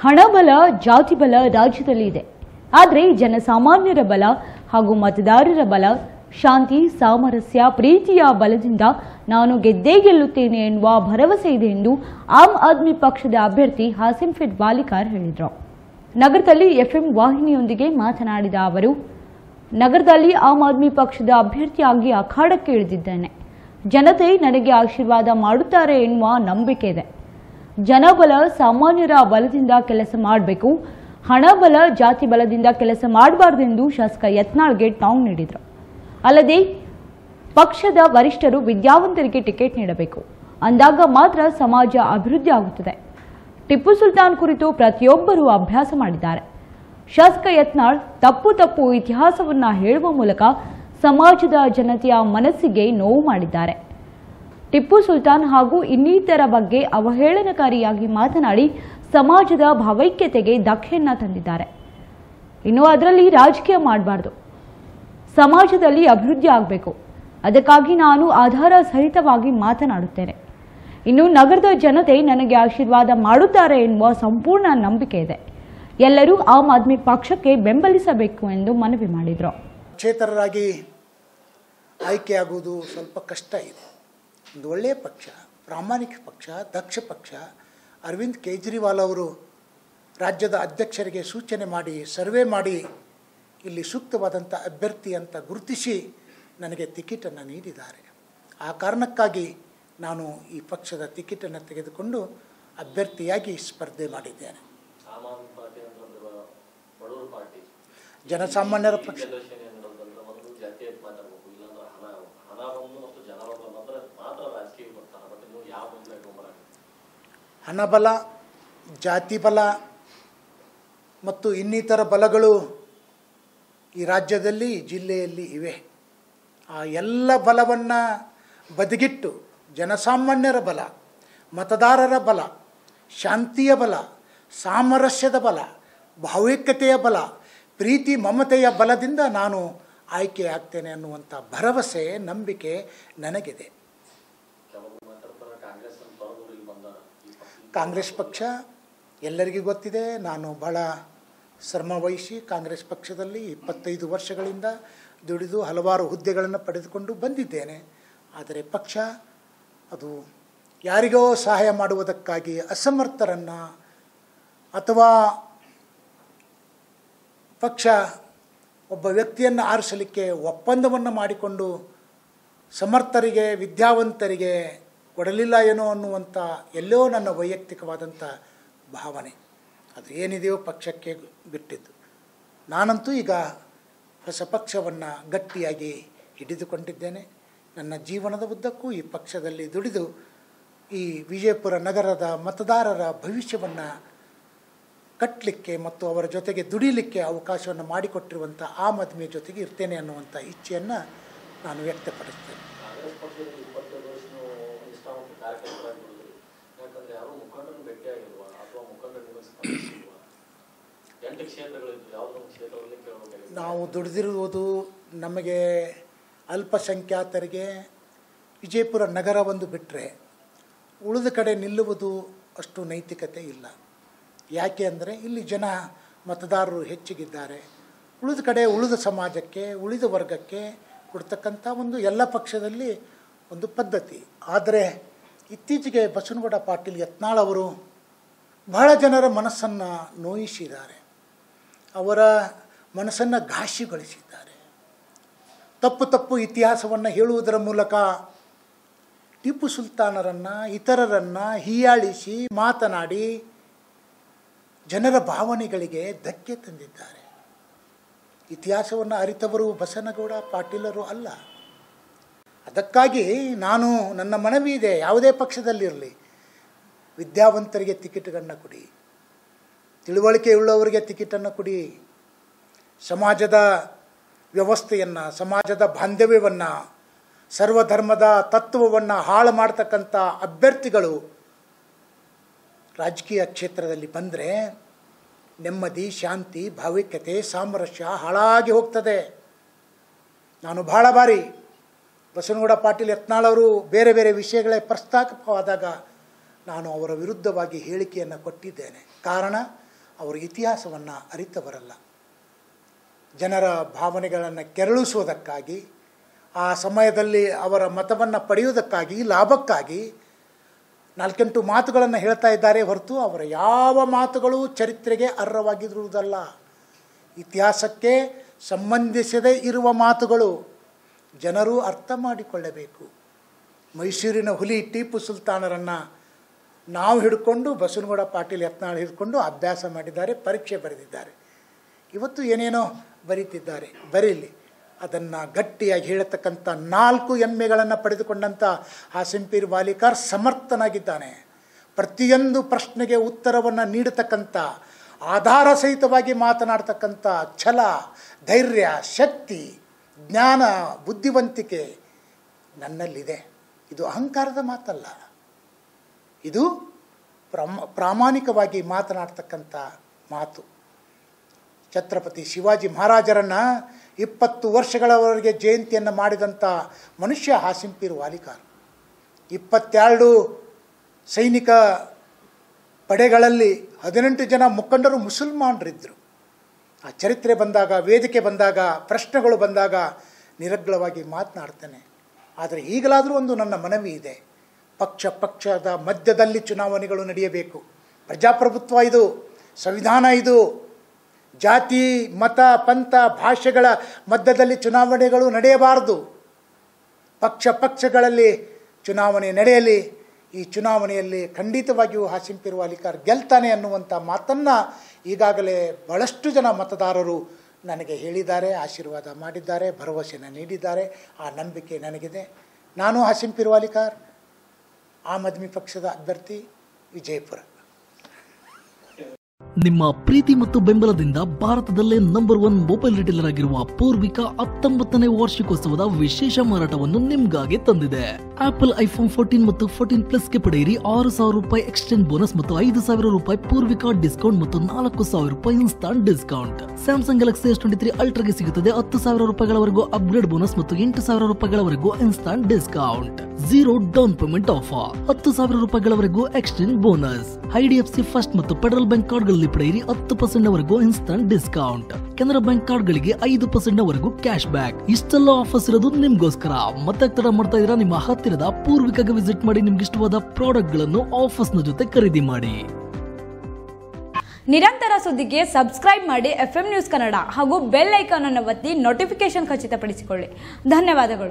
ಹಣಬಲ ಜಾತಿ ಬಲ ರಾಜ್ಯದಲ್ಲಿ ಇದೆ ಆದರೆ ಜನಸಾಮಾನ್ಯರ ಬಲ ಹಾಗೂ ಮತದಾರರ ಬಲ ಶಾಂತಿ ಸಾಮರಸ್ಯ ಪ್ರೀತಿಯ ಬಲದಿಂದ ನಾನು ಗೆದ್ದೇ ಗೆಲ್ಲುತ್ತೇನೆ ಎನ್ನುವ ಭರವಸೆ ಇದೆ ಎಂದು ಆಮ್ ಆದ್ಮಿ ಪಕ್ಷದ ಅಭ್ಯರ್ಥಿ ಹಾಸಿಂ ಫಿಟ್ ಬಾಲಿಕಾರ್ ಹೇಳಿದರು ನಗರದಲ್ಲಿ ಎಫ್ಎಂ ವಾಹಿನಿಯೊಂದಿಗೆ ಮಾತನಾಡಿದ ಅವರು ನಗರದಲ್ಲಿ ಆಮ್ ಆದ್ಮಿ ಪಕ್ಷದ ಅಭ್ಯರ್ಥಿಯಾಗಿ ಅಖಾಡಕ್ಕೆ ಇಳಿದಿದ್ದೇನೆ ಜನತೆ ನನಗೆ ಆಶೀರ್ವಾದ ಮಾಡುತ್ತಾರೆ ಎನ್ನುವ ನಂಬಿಕೆ ಇದೆ ಜನಬಲ ಸಾಮಾನ್ಯರ ಬಲದಿಂದ ಕೆಲಸ ಮಾಡಬೇಕು ಹಣ ಬಲ ಜಾತಿ ಬಲದಿಂದ ಕೆಲಸ ಮಾಡಬಾರ್ದೆಂದು ಶಾಸಕ ಯತ್ನಾಳ್ಗೆ ಟಾಂಗ್ ನೀಡಿದರು ಅಲ್ಲದೆ ಪಕ್ಷದ ವರಿಷ್ಠರು ವಿದ್ಯಾವಂತರಿಗೆ ಟಿಕೆಟ್ ನೀಡಬೇಕು ಅಂದಾಗ ಮಾತ್ರ ಸಮಾಜ ಅಭಿವೃದ್ಧಿ ಆಗುತ್ತದೆ ಟಿಪ್ಪು ಸುಲ್ತಾನ್ ಕುರಿತು ಪ್ರತಿಯೊಬ್ಬರೂ ಅಭ್ಯಾಸ ಮಾಡಿದ್ದಾರೆ ಶಾಸಕ ಯತ್ನಾಳ್ ತಪ್ಪು ತಪ್ಪು ಇತಿಹಾಸವನ್ನ ಹೇಳುವ ಮೂಲಕ ಸಮಾಜದ ಜನತೆಯ ಮನಸ್ಸಿಗೆ ನೋವು ಮಾಡಿದ್ದಾರೆ ಟಿಪ್ಪು ಸುಲ್ತಾನ್ ಹಾಗೂ ಇನ್ನಿತರ ಬಗ್ಗೆ ಅವಹೇಳನಕಾರಿಯಾಗಿ ಮಾತನಾಡಿ ಸಮಾಜದ ಭಾವೈಕ್ಯತೆಗೆ ಧಕ್ಕೆಯನ್ನ ತಂದಿದ್ದಾರೆ ಇನ್ನು ಅದರಲ್ಲಿ ರಾಜಕೀಯ ಮಾಡಬಾರ್ದು ಸಮಾಜದಲ್ಲಿ ಅಭಿವೃದ್ಧಿ ಆಗಬೇಕು ಅದಕ್ಕಾಗಿ ನಾನು ಆಧಾರ ಸಹಿತವಾಗಿ ಮಾತನಾಡುತ್ತೇನೆ ಇನ್ನು ನಗರದ ಜನತೆ ನನಗೆ ಆಶೀರ್ವಾದ ಮಾಡುತ್ತಾರೆ ಎನ್ನುವ ಸಂಪೂರ್ಣ ನಂಬಿಕೆ ಇದೆ ಎಲ್ಲರೂ ಆಮ್ ಆದ್ಮಿ ಪಕ್ಷಕ್ಕೆ ಬೆಂಬಲಿಸಬೇಕು ಎಂದು ಮನವಿ ಮಾಡಿದರು ಕ್ಷೇತ್ರರಾಗಿ ಆಯ್ಕೆಯಾಗುವುದು ಸ್ವಲ್ಪ ಕಷ್ಟ ಇದೆ ಒಂದು ಒಳ್ಳೆಯ ಪಕ್ಷ ಪ್ರಾಮಾಣಿಕ ಪಕ್ಷ ದಕ್ಷ ಪಕ್ಷ ಅರವಿಂದ್ ಕೇಜ್ರಿವಾಲ್ ಅವರು ರಾಜ್ಯದ ಅಧ್ಯಕ್ಷರಿಗೆ ಸೂಚನೆ ಮಾಡಿ ಸರ್ವೆ ಮಾಡಿ ಇಲ್ಲಿ ಸೂಕ್ತವಾದಂಥ ಅಭ್ಯರ್ಥಿ ಅಂತ ಗುರುತಿಸಿ ನನಗೆ ಟಿಕೆಟನ್ನು ನೀಡಿದ್ದಾರೆ ಆ ಕಾರಣಕ್ಕಾಗಿ ನಾನು ಈ ಪಕ್ಷದ ಟಿಕೆಟನ್ನು ತೆಗೆದುಕೊಂಡು ಅಭ್ಯರ್ಥಿಯಾಗಿ ಸ್ಪರ್ಧೆ ಮಾಡಿದ್ದೇನೆ ಆಮ್ ಆದ್ಮಿ ಪಾರ್ಟಿ ಅಂತಂದ್ರೆ ಬಡವರ ಪಾರ್ಟಿ ಜನಸಾಮಾನ್ಯರ ಪಕ್ಷ ಜನದರ್ಶಿನಿ ಅಂತಂದ್ರೆ ಒಂದು ಜಾತಿಯಾಗಿ ಮಾತಾಡ್ಬೇಕು ಇಲ್ಲಾಂದ್ರೆ ಹಣ ಹಣ ಬಂದು ಮತ್ತು ಜನ ಬಂದು ಬಂದ್ರೆ ಮಾತ್ರ ರಾಜಕೀಯ ಬರ್ತಾರೆ ಬಟ್ ನೀವು ಯಾವ ಬಂದು ಇಟ್ಕೊಂಬರ ಹಣಬಲ ಜಾತಿ ಬಲ ಮತ್ತು ಇನ್ನಿತರ ಬಲಗಳು ಈ ರಾಜ್ಯದಲ್ಲಿ ಜಿಲ್ಲೆಯಲ್ಲಿ ಇವೆ ಆ ಎಲ್ಲ ಬಲವನ್ನು ಬದಿಗಿಟ್ಟು ಜನಸಾಮಾನ್ಯರ ಬಲ ಮತದಾರರ ಬಲ ಶಾಂತಿಯ ಬಲ ಸಾಮರಸ್ಯದ ಬಲ ಭಾವೈಕ್ಯತೆಯ ಬಲ ಪ್ರೀತಿ ಮಮತೆಯ ಬಲದಿಂದ ನಾನು ಆಯ್ಕೆ ಆಗ್ತೇನೆ ಅನ್ನುವಂಥ ಭರವಸೆ ನಂಬಿಕೆ ನನಗಿದೆ ಕೆಲವರು ಮಾತಾಡ್ತಾರೆ ಕಾಂಗ್ರೆಸ್ ಅಂತ ತೊರೆದು ಇಲ್ಲಿ ಬಂದಾರ ಈ ಪಕ್ಷ ಕಾಂಗ್ರೆಸ್ ಪಕ್ಷ ಎಲ್ಲರಿಗೂ ಗೊತ್ತಿದೆ ನಾನು ಬಹಳ ಶ್ರಮ ವಹಿಸಿ ಕಾಂಗ್ರೆಸ್ ಪಕ್ಷದಲ್ಲಿ ಇಪ್ಪತ್ತೈದು ವರ್ಷಗಳಿಂದ ದುಡಿದು ಹಲವಾರು ಹುದ್ದೆಗಳನ್ನು ಪಡೆದುಕೊಂಡು ಬಂದಿದ್ದೇನೆ ಆದರೆ ಪಕ್ಷ ಅದು ಯಾರಿಗೋ ಸಹಾಯ ಮಾಡುವುದಕ್ಕಾಗಿ ಅಸಮರ್ಥರನ್ನು ಅಥವಾ ಪಕ್ಷ ಒಬ್ಬ ವ್ಯಕ್ತಿಯನ್ನು ಆರಿಸಲಿಕ್ಕೆ ಒಪ್ಪಂದವನ್ನು ಮಾಡಿಕೊಂಡು ಸಮರ್ಥರಿಗೆ ವಿದ್ಯಾವಂತರಿಗೆ ಕೊಡಲಿಲ್ಲ ಏನೋ ಅನ್ನುವಂಥ ಎಲ್ಲೋ ನನ್ನ ವೈಯಕ್ತಿಕವಾದಂಥ ಭಾವನೆ ಅದು ಏನಿದೆಯೋ ಪಕ್ಷಕ್ಕೆ ಬಿಟ್ಟಿದ್ದು ನಾನಂತೂ ಈಗ ಹೊಸ ಪಕ್ಷವನ್ನು ಗಟ್ಟಿಯಾಗಿ ಹಿಡಿದುಕೊಂಡಿದ್ದೇನೆ ನನ್ನ ಜೀವನದ ಉದ್ದಕ್ಕೂ ಈ ಪಕ್ಷದಲ್ಲಿ ದುಡಿದು ಈ ವಿಜಯಪುರ ನಗರದ ಮತದಾರರ ಭವಿಷ್ಯವನ್ನು ಕಟ್ಟಲಿಕ್ಕೆ ಮತ್ತು ಅವರ ಜೊತೆಗೆ ದುಡಿಲಿಕ್ಕೆ ಅವಕಾಶವನ್ನು ಮಾಡಿಕೊಟ್ಟಿರುವಂಥ ಆಮ್ ಆದ್ಮಿಯ ಜೊತೆಗೆ ಇರ್ತೇನೆ ಅನ್ನುವಂಥ ಇಚ್ಛೆಯನ್ನು ನಾನು ವ್ಯಕ್ತಪಡಿಸ್ತೇನೆ ಕಾಂಗ್ರೆಸ್ ಪಕ್ಷದಲ್ಲಿ ಇಪ್ಪತ್ತೈದು ವರ್ಷ ನೀವು ನಿಷ್ಠಾವಂತ ಕಾರ್ಯಕರ್ತರಾಗಿ ದುಡಿದ್ರಿ ಯಾಕಂದ್ರೆ ಯಾರು ಮುಖಂಡರನ್ನು ಭೇಟಿಯಾಗಿಲ್ವಾ ಅಥವಾ ಮುಖಂಡರ ನಿಮಗೆ ಸ್ಪಂದಿಸಿಲ್ವಾ ಎಂಟು ಕ್ಷೇತ್ರಗಳಿದ್ದು ಯಾವುದೋ ಒಂದು ಕ್ಷೇತ್ರದಲ್ಲಿ ಕೇಳಬೇಕಾಗಿತ್ತು ನಾವು ದುಡಿದಿರುವುದು ನಮಗೆ ಅಲ್ಪಸಂಖ್ಯಾತರಿಗೆ ವಿಜಯಪುರ ನಗರ ಒಂದು ಬಿಟ್ಟರೆ ಉಳಿದ ಕಡೆ ನಿಲ್ಲುವುದು ಅಷ್ಟು ನೈತಿಕತೆ ಇಲ್ಲ ಯಾಕೆ ಅಂದರೆ ಇಲ್ಲಿ ಜನ ಮತದಾರರು ಹೆಚ್ಚಿಗಿದ್ದಾರೆ ಉಳಿದ ಕಡೆ ಉಳಿದ ಸಮಾಜಕ್ಕೆ ಉಳಿದ ವರ್ಗಕ್ಕೆ ಕೊಡ್ತಕ್ಕಂಥ ಒಂದು ಎಲ್ಲ ಪಕ್ಷದಲ್ಲಿ ಒಂದು ಪದ್ಧತಿ ಆದರೆ ಇತ್ತೀಚೆಗೆ ಬಸವನಗೌಡ ಪಾಟೀಲ್ ಯತ್ನಾಳ್ ಅವರು ಬಹಳ ಜನರ ಮನಸ್ಸನ್ನು ನೋಯಿಸಿದ್ದಾರೆ ಅವರ ಮನಸ್ಸನ್ನು ಘಾಸಿಗೊಳಿಸಿದ್ದಾರೆ ತಪ್ಪು ತಪ್ಪು ಇತಿಹಾಸವನ್ನು ಹೇಳುವುದರ ಮೂಲಕ ಟಿಪ್ಪು ಸುಲ್ತಾನರನ್ನು ಇತರರನ್ನು ಹೀಯಾಳಿಸಿ ಮಾತನಾಡಿ ಜನರ ಭಾವನೆಗಳಿಗೆ ಧಕ್ಕೆ ತಂದಿದ್ದಾರೆ ಇತಿಹಾಸವನ್ನು ಅರಿತವರು ಬಸನಗೌಡ ಪಾಟೀಲರು ಅಲ್ಲ ಅದಕ್ಕಾಗಿ ನಾನು ನನ್ನ ಮನವಿ ಇದೆ ಯಾವುದೇ ಪಕ್ಷದಲ್ಲಿರಲಿ ವಿದ್ಯಾವಂತರಿಗೆ ಟಿಕೆಟ್ಗಳನ್ನು ಕೊಡಿ ತಿಳುವಳಿಕೆಯುಳ್ಳವರಿಗೆ ಟಿಕೆಟನ್ನು ಕೊಡಿ ಸಮಾಜದ ವ್ಯವಸ್ಥೆಯನ್ನು ಸಮಾಜದ ಬಾಂಧವ್ಯವನ್ನು ಸರ್ವಧರ್ಮದ ತತ್ವವನ್ನು ಹಾಳು ಮಾಡ್ತಕ್ಕಂಥ ಅಭ್ಯರ್ಥಿಗಳು ರಾಜಕೀಯ ಕ್ಷೇತ್ರದಲ್ಲಿ ಬಂದರೆ ನೆಮ್ಮದಿ ಶಾಂತಿ ಭಾವೈಕ್ಯತೆ ಸಾಮರಸ್ಯ ಹಾಳಾಗಿ ಹೋಗ್ತದೆ ನಾನು ಬಹಳ ಬಾರಿ ಬಸವನಗೌಡ ಪಾಟೀಲ್ ಯತ್ನಾಳವರು ಬೇರೆ ಬೇರೆ ವಿಷಯಗಳೇ ಪ್ರಸ್ತಾಪವಾದಾಗ ನಾನು ಅವರ ವಿರುದ್ಧವಾಗಿ ಹೇಳಿಕೆಯನ್ನು ಕೊಟ್ಟಿದ್ದೇನೆ ಕಾರಣ ಅವರು ಇತಿಹಾಸವನ್ನು ಅರಿತವರಲ್ಲ ಜನರ ಭಾವನೆಗಳನ್ನು ಕೆರಳಿಸುವುದಕ್ಕಾಗಿ ಆ ಸಮಯದಲ್ಲಿ ಅವರ ಮತವನ್ನು ಪಡೆಯುವುದಕ್ಕಾಗಿ ಲಾಭಕ್ಕಾಗಿ ನಾಲ್ಕೆಂಟು ಮಾತುಗಳನ್ನು ಹೇಳ್ತಾ ಇದ್ದಾರೆ ಹೊರತು ಅವರ ಯಾವ ಮಾತುಗಳು ಚರಿತ್ರೆಗೆ ಅರ್ಹವಾಗಿರುವುದಲ್ಲ ಇತಿಹಾಸಕ್ಕೆ ಸಂಬಂಧಿಸದೇ ಇರುವ ಮಾತುಗಳು ಜನರು ಅರ್ಥ ಮಾಡಿಕೊಳ್ಳಬೇಕು ಮೈಸೂರಿನ ಹುಲಿ ಟಿಪ್ಪು ಸುಲ್ತಾನರನ್ನು ನಾವು ಹಿಡ್ಕೊಂಡು ಬಸವನಗೌಡ ಪಾಟೀಲ್ ಯತ್ನಾಳ್ ಹಿಡ್ಕೊಂಡು ಅಭ್ಯಾಸ ಮಾಡಿದ್ದಾರೆ ಪರೀಕ್ಷೆ ಬರೆದಿದ್ದಾರೆ ಇವತ್ತು ಏನೇನೋ ಬರೀತಿದ್ದಾರೆ ಬರೀಲಿ ಅದನ್ನು ಗಟ್ಟಿಯಾಗಿ ಹೇಳತಕ್ಕಂಥ ನಾಲ್ಕು ಎಮ್ಮೆಗಳನ್ನು ಪಡೆದುಕೊಂಡಂಥ ಹಾಸಿಂಪೀರ್ ವಾಲಿಕಾರ್ ಸಮರ್ಥನಾಗಿದ್ದಾನೆ ಪ್ರತಿಯೊಂದು ಪ್ರಶ್ನೆಗೆ ಉತ್ತರವನ್ನು ನೀಡತಕ್ಕಂಥ ಆಧಾರ ಸಹಿತವಾಗಿ ಮಾತನಾಡ್ತಕ್ಕಂಥ ಛಲ ಧೈರ್ಯ ಶಕ್ತಿ ಜ್ಞಾನ ಬುದ್ಧಿವಂತಿಕೆ ನನ್ನಲ್ಲಿದೆ ಇದು ಅಹಂಕಾರದ ಮಾತಲ್ಲ ಇದು ಪ್ರಾಮ ಪ್ರಾಮಾಣಿಕವಾಗಿ ಮಾತನಾಡ್ತಕ್ಕಂಥ ಮಾತು ಛತ್ರಪತಿ ಶಿವಾಜಿ ಮಹಾರಾಜರನ್ನು ಇಪ್ಪತ್ತು ವರ್ಷಗಳವರೆಗೆ ಜಯಂತಿಯನ್ನು ಮಾಡಿದಂಥ ಮನುಷ್ಯ ಹಾಸಿಂಪೀರ್ ವಾಲಿಕಾರ್ ಇಪ್ಪತ್ತೆರಡು ಸೈನಿಕ ಪಡೆಗಳಲ್ಲಿ ಹದಿನೆಂಟು ಜನ ಮುಖಂಡರು ಮುಸಲ್ಮಾನರಿದ್ದರು ಆ ಚರಿತ್ರೆ ಬಂದಾಗ ವೇದಿಕೆ ಬಂದಾಗ ಪ್ರಶ್ನೆಗಳು ಬಂದಾಗ ನಿರಗ್ಲವಾಗಿ ಮಾತನಾಡ್ತೇನೆ ಆದರೆ ಈಗಲಾದರೂ ಒಂದು ನನ್ನ ಮನವಿ ಇದೆ ಪಕ್ಷ ಪಕ್ಷದ ಮಧ್ಯದಲ್ಲಿ ಚುನಾವಣೆಗಳು ನಡೆಯಬೇಕು ಪ್ರಜಾಪ್ರಭುತ್ವ ಇದು ಸಂವಿಧಾನ ಇದು ಜಾತಿ ಮತ ಪಂಥ ಭಾಷೆಗಳ ಮಧ್ಯದಲ್ಲಿ ಚುನಾವಣೆಗಳು ನಡೆಯಬಾರದು ಪಕ್ಷ ಪಕ್ಷಗಳಲ್ಲಿ ಚುನಾವಣೆ ನಡೆಯಲಿ ಈ ಚುನಾವಣೆಯಲ್ಲಿ ಖಂಡಿತವಾಗಿಯೂ ಹಾಸಿಂಪಿರುವ ಅಲಿಕಾರ್ ಗೆಲ್ತಾನೆ ಅನ್ನುವಂಥ ಮಾತನ್ನು ಈಗಾಗಲೇ ಬಹಳಷ್ಟು ಜನ ಮತದಾರರು ನನಗೆ ಹೇಳಿದ್ದಾರೆ ಆಶೀರ್ವಾದ ಮಾಡಿದ್ದಾರೆ ಭರವಸೆಯನ್ನು ನೀಡಿದ್ದಾರೆ ಆ ನಂಬಿಕೆ ನನಗಿದೆ ನಾನು ಹಾಸಿಂಪಿರುವ ಅಲಿಕಾರ್ ಆಮ್ ಆದ್ಮಿ ಪಕ್ಷದ ಅಭ್ಯರ್ಥಿ ವಿಜಯಪುರ ನಿಮ್ಮ ಪ್ರೀತಿ ಮತ್ತು ಬೆಂಬಲದಿಂದ ಭಾರತದಲ್ಲೇ ನಂಬರ್ ಒನ್ ಮೊಬೈಲ್ ರಿಟೇಲರ್ ಆಗಿರುವ ಪೂರ್ವಿಕಾ ಹತ್ತೊಂಬತ್ತನೇ ವಾರ್ಷಿಕೋತ್ಸವದ ವಿಶೇಷ ಮಾರಾಟವನ್ನು ನಿಮ್ಗಾಗಿ ತಂದಿದೆ ಆಪಲ್ ಐಫೋನ್ ಫೋರ್ಟೀನ್ ಮತ್ತು ಫೋರ್ಟೀನ್ ಪ್ಲಸ್ ಗೆ ಪಡೆಯಿರಿ ಆರು ಸಾವಿರ ರೂಪಾಯಿ ಎಕ್ಸ್ಚೇಂಜ್ ಬೋನಸ್ ಮತ್ತು ಐದು ಸಾವಿರ ರೂಪಾಯಿ ಪೂರ್ವಿಕಾ ಡಿಸ್ಕೌಂಟ್ ಮತ್ತು ನಾಲ್ಕು ಸಾವಿರ ರೂಪಾಯಿ instant discount Samsung Galaxy S twenty three ಅಲ್ಟ್ರಾಗೆ ಸಿಗುತ್ತದೆ ಹತ್ತು ಸಾವಿರ ರೂಪಾಯಿಗಳವರೆಗೂ ಅಪ್ಗ್ರೇಡ್ ಬೋನಸ್ ಮತ್ತು ಎಂಟು ಸಾವಿರ ರೂಪಾಯಿಗಳವರೆಗೂ instant discount zero down payment offer ಹತ್ತು ಸಾವಿರ ರೂಪಾಯಿಗಳವರೆಗೂ ಎಕ್ಸ್ಚೇಂಜ್ ಬೋನಸ್ ಐಡಿಎಫ್ಸಿ ಫಸ್ಟ್ ಮತ್ತು ಫೆಡರಲ್ ಬ್ಯಾಂಕ್ ಕಾರ್ಡ್ಗಳಲ್ಲಿ ಪಡೆಯಿರಿ ಹತ್ತು ಪರ್ಸೆಂಟ್ ವರೆಗೂ ಇನ್ಸ್ಟಂಟ್ ಡಿಸ್ಕೌಂಟ್ ಕೆನರಾ ಬ್ಯಾಂಕ್ ಕಾರ್ಡ್ಗಳಿಗೆ ಐದು ಪರ್ಸೆಂಟ್ ವರೆಗೂ ಕ್ಯಾಶ್ ಬ್ಯಾಕ್ ಇಷ್ಟೆಲ್ಲ ಆಫರ್ಸ್ ಇರೋದು ನಿಮ್ಗೋಸ್ಕರ ಮತ್ತೆ ತರ ಮಾಡ್ತಾ ಇದ್ದೀರಾ ನಿಮ್ಮ ಹತ್ತಿರದ ಪೂರ್ವಿಕಾಗೆ ವಿಸಿಟ್ ಮಾಡಿ ನಿಮ್ಗೆ ಇಷ್ಟವಾದ ಪ್ರಾಡಕ್ಟ್ ಗಳನ್ನು ಆಫರ್ಸ್ ನ ಜೊತೆ ಖರೀದಿ ಮಾಡಿ ನಿರಂತರ ಸುದ್ದಿಗೆ ಸಬ್ಸ್ಕ್ರೈಬ್ ಮಾಡಿ ಎಫ್ ನ್ಯೂಸ್ ಕನ್ನಡ ಹಾಗೂ ಬೆಲ್ ಐಕಾನ್ ಅನ್ನು ಒತ್ತಿ ನೋಟಿಫಿಕೇಶನ್ ಖಚಿತಪಡಿಸಿಕೊಳ್ಳಿ ಧನ್ಯವಾದಗಳು